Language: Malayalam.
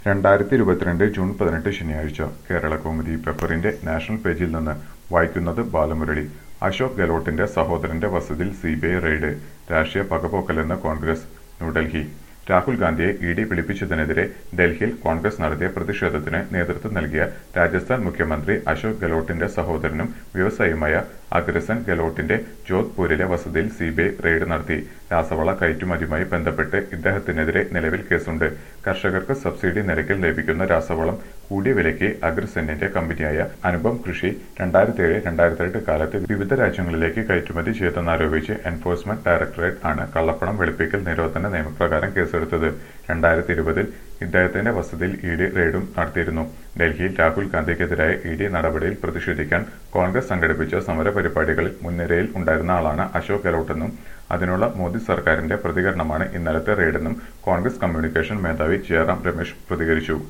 രണ്ടായിരത്തി ഇരുപത്തിരണ്ട് ജൂൺ പതിനെട്ട് ശനിയാഴ്ച കേരള കൗമുദി പേപ്പറിന്റെ നാഷണൽ പേജിൽ നിന്ന് വായിക്കുന്നത് ബാലമുരളി അശോക് ഗെഹ്ലോട്ടിന്റെ സഹോദരന്റെ വസതിയിൽ സിബിഐ റെയ്ഡ് രാഷ്ട്രീയ പകപോക്കലെന്ന് കോൺഗ്രസ് ന്യൂഡൽഹി രാഹുൽ ഗാന്ധിയെ ഇ ഡി വിളിപ്പിച്ചതിനെതിരെ ഡൽഹിയിൽ കോൺഗ്രസ് നടത്തിയ പ്രതിഷേധത്തിന് നേതൃത്വം നൽകിയ രാജസ്ഥാൻ മുഖ്യമന്ത്രി അശോക് ഗെഹ്ലോട്ടിന്റെ സഹോദരനും വ്യവസായിയുമായ അഗ്രസൻ ഗെഹ്ലോട്ടിന്റെ ജോധ്പൂരിലെ വസതിയിൽ സിബിഐ റെയ്ഡ് നടത്തി രാസവള കയറ്റുമതിയുമായി ബന്ധപ്പെട്ട് ഇദ്ദേഹത്തിനെതിരെ നിലവിൽ കേസുണ്ട് കർഷകർക്ക് സബ്സിഡി നിരക്കിൽ ലഭിക്കുന്ന രാസവളം കൂടിയ വിലയ്ക്ക് അഗ്രസെന്നിന്റെ കമ്പനിയായ അനുപം കൃഷി രണ്ടായിരത്തി ഏഴ് രണ്ടായിരത്തി എട്ട് കാലത്ത് വിവിധ രാജ്യങ്ങളിലേക്ക് കയറ്റുമതി ചെയ്തെന്നാരോപിച്ച് എൻഫോഴ്സ്മെന്റ് ഡയറക്ടറേറ്റ് ആണ് കള്ളപ്പണം വെളുപ്പിക്കൽ നിരോധന നിയമപ്രകാരം കേസെടുത്തത് രണ്ടായിരത്തി ഇരുപതിൽ ഇദ്ദേഹത്തിന്റെ വസതിയിൽ ഇ ഡി റെയ്ഡും നടത്തിയിരുന്നു ഡൽഹിയിൽ രാഹുൽ ഗാന്ധിക്കെതിരായ ഇ ഡി നടപടിയിൽ പ്രതിഷേധിക്കാൻ കോൺഗ്രസ് സംഘടിപ്പിച്ച സമരപരിപാടികളിൽ മുൻനിരയിൽ ഉണ്ടായിരുന്ന ആളാണ് അശോക് ഗെഹ്ലോട്ടെന്നും അതിനുള്ള മോദി സർക്കാരിന്റെ പ്രതികരണമാണ് ഇന്നലത്തെ റെയ്ഡെന്നും കോൺഗ്രസ് കമ്മ്യൂണിക്കേഷൻ മേധാവി ജയറാം രമേശ് പ്രതികരിച്ചു